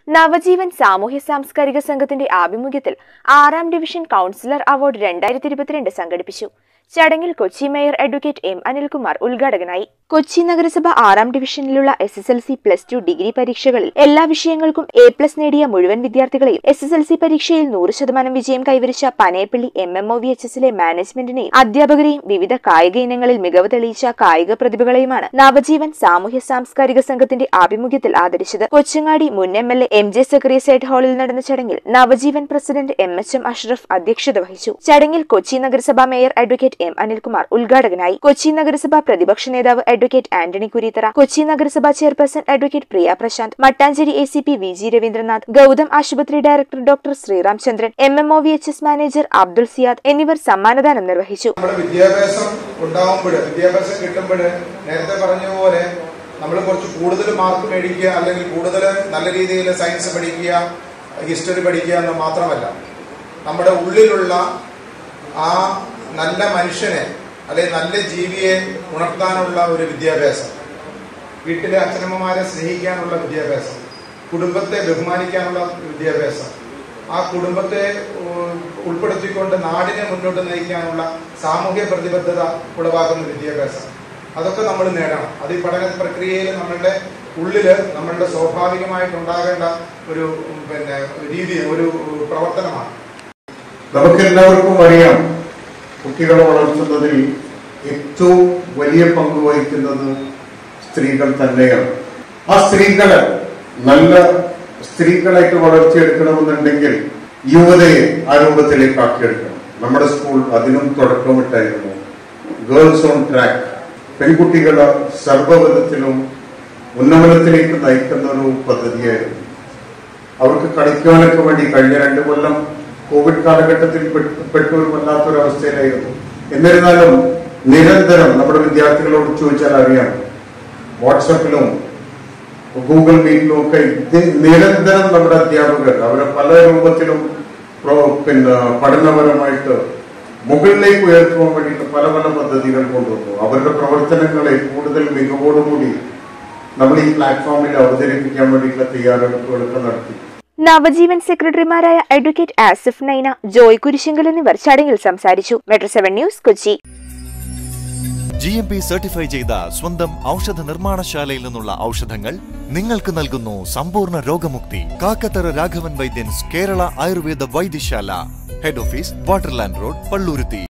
നവജീവൻ സാമൂഹ്യ സാംസ്കാരിക സംഘത്തിന്റെ ആഭിമുഖ്യത്തിൽ ആറാം ഡിവിഷൻ കൗൺസിലർ അവാർഡ് രണ്ടായിരത്തി ഇരുപത്തിരണ്ട് സംഘടിപ്പിച്ചു ചടങ്ങിൽ Kochi mayor advocate M Anilkumar ഉദ്ഘാടകനായി കൊച്ചി നഗരസഭ ആറാം ഡിവിഷനിലുള്ള S S L C plus two degree പരീക്ഷകളിൽ എല്ലാ വിഷയങ്ങൾക്കും എ പ്ലസ് നേടിയ മുഴുവൻ വിദ്യാർത്ഥികളെയും എസ് എസ് എൽ സി പരീക്ഷയിൽ നൂറ് ശതമാനം വിജയം കൈവരിച്ച Panayappally M M O V H എസിലെ മാനേജ്മെന്റിനെയും അധ്യാപകരെയും വിവിധ കായിക ഇനങ്ങളിൽ മികവ് തെളിയിച്ച കായിക പ്രതിഭകളെയുമാണ് നവജീവൻ സാമൂഹ്യ സാംസ്കാരിക സംഘത്തിന്റെ ആഭിമുഖ്യത്തിൽ ആദരിച്ചത് കൊച്ചങ്ങാടി മുൻ M L A M J secretariat ഹാളിൽ നടന്ന ചടങ്ങിൽ Navajeevan president M H M Ashraf അധ്യക്ഷത വഹിച്ചു ചടങ്ങിൽ കൊച്ചി നഗരസഭാ മേയർ അഡ്വക്കേറ്റ് എം അനിൽകുമാർ ഉദ്ഘാടകനായി കൊച്ചി നഗരസഭാ പ്രതിപക്ഷ നേതാവ് അഡ്വക്കേറ്റ് ആന്റണി കുരീത്തറ കൊച്ചി നഗരസഭാ chairperson advocate Priya Prashanth Mattancherry A C P V G Raveendranath Gautham ആശുപത്രി director doctor Sreeram Chandran M M O V H S manager Abdul Siyad എന്നിവർ സമ്മാനദാനം നിർവഹിച്ചു നമ്മുടെ വിദ്യാഭ്യാസം ഉണ്ടാവുമ്പോൾ വിദ്യാഭ്യാസം കിട്ടുമ്പോൾ നേരത്തെ പറഞ്ഞ പോലെ നമ്മൾ കുറച്ച് കൂടുതൽ മാർക്ക് മേടിക്കുക അല്ലെങ്കിൽ കൂടുതൽ നല്ല രീതിയിൽ സയൻസ് പഠിക്കുക ഹിസ്റ്ററി പഠിക്കുക എന്ന് മാത്രമല്ല നമ്മുടെ ഉള്ളിലുള്ള ആ നല്ല മനുഷ്യനെ അല്ലെങ്കിൽ നല്ല ജീവിയെ ഉണർത്താനുള്ള ഒരു വിദ്യാഭ്യാസം വീട്ടിലെ അച്ഛനമ്മമാരെ സ്നേഹിക്കാനുള്ള വിദ്യാഭ്യാസം കുടുംബത്തെ ബഹുമാനിക്കാനുള്ള വിദ്യാഭ്യാസം ആ കുടുംബത്തെ ഉം, ഉൾപ്പെടുത്തിക്കൊണ്ട് നാടിനെ മുന്നോട്ട് നയിക്കാനുള്ള സാമൂഹ്യ പ്രതിബദ്ധത ഉളവാക്കുന്ന വിദ്യാഭ്യാസം അതൊക്കെ നമ്മൾ നേടണം അത് ഈ പഠന പ്രക്രിയയിൽ നമ്മളുടെ ഉള്ളില് നമ്മളുടെ സ്വാഭാവികമായിട്ടുണ്ടാകേണ്ട ഒരു ഉം, പിന്നെ രീതി ഒരു പ്രവർത്തനമാണ് നമുക്ക് എല്ലാവർക്കും അറിയാം കുട്ടികളെ വളർത്തുന്നതിൽ ഏറ്റവും വലിയ പങ്ക് വഹിക്കുന്നത് സ്ത്രീകൾ തന്നെയാണ് ആ സ്ത്രീകളെ നല്ല സ്ത്രീകളായിട്ട് വളർത്തിയെടുക്കണമെന്നുണ്ടെങ്കിൽ യുവതയെ ആ രൂപത്തിലേക്ക് ആക്കിയെടുക്കണം നമ്മുടെ സ്കൂൾ അതിനും തുടക്കമിട്ടായിരുന്നു ഗേൾസ് ഓൺ ട്രാക്ക് പെൺകുട്ടികളെ സർവ്വവിധത്തിലും ഉന്നമനത്തിലേക്ക് നയിക്കുന്ന ഒരു പദ്ധതിയായിരുന്നു അവർക്ക് കളിക്കുവാനൊക്കെ വേണ്ടി കഴിഞ്ഞ രണ്ടു കൊല്ലം കോവിഡ് കാലഘട്ടത്തിൽ പെട്ട് പെട്ട ഒരു വല്ലാത്തൊരു അവസ്ഥയിലായിരുന്നു എന്നിരുന്നാലും നിരന്തരം നമ്മുടെ വിദ്യാർത്ഥികളോട് ചോദിച്ചാൽ അറിയാം വാട്സപ്പിലും ഗൂഗിൾ മീറ്റിലും ഒക്കെ ഇത് നിരന്തരം നമ്മുടെ അധ്യാപകർ അവരെ പല രൂപത്തിലും പ്രോ- പിന്നെ പഠനപരമായിട്ട് മുകളിലേക്ക് ഉയർത്തുവാൻ വേണ്ടിയിട്ട് പല പല പദ്ധതികൾ കൊണ്ടുവന്നു അവരുടെ പ്രവർത്തനങ്ങളെ കൂടുതൽ മികവോടുകൂടി നമ്മൾ ഈ പ്ലാറ്റ്ഫോമിൽ അവതരിപ്പിക്കാൻ വേണ്ടിയിട്ടുള്ള തയ്യാറെടുപ്പുകളൊക്കെ നടത്തി നവജീവൻ സെക്രട്ടറിമാരായ അഡ്വക്കേറ്റ് ആസിഫ് നൈന ജോയ് കുരിശിങ്കൽ എന്നിവർ ചടങ്ങിൽ സംസാരിച്ചു metro seven news Kochi G M P certify ചെയ്ത സ്വന്തം ഔഷധ നിർമ്മാണശാലയിൽ നിന്നുള്ള ഔഷധങ്ങൾ നിങ്ങൾക്ക് നൽകുന്നു സമ്പൂർണ്ണ രോഗമുക്തി Kakkathara Raghavan Vaidyans Kerala Ayurveda Vaidyasala head office Waterland road Palluruthy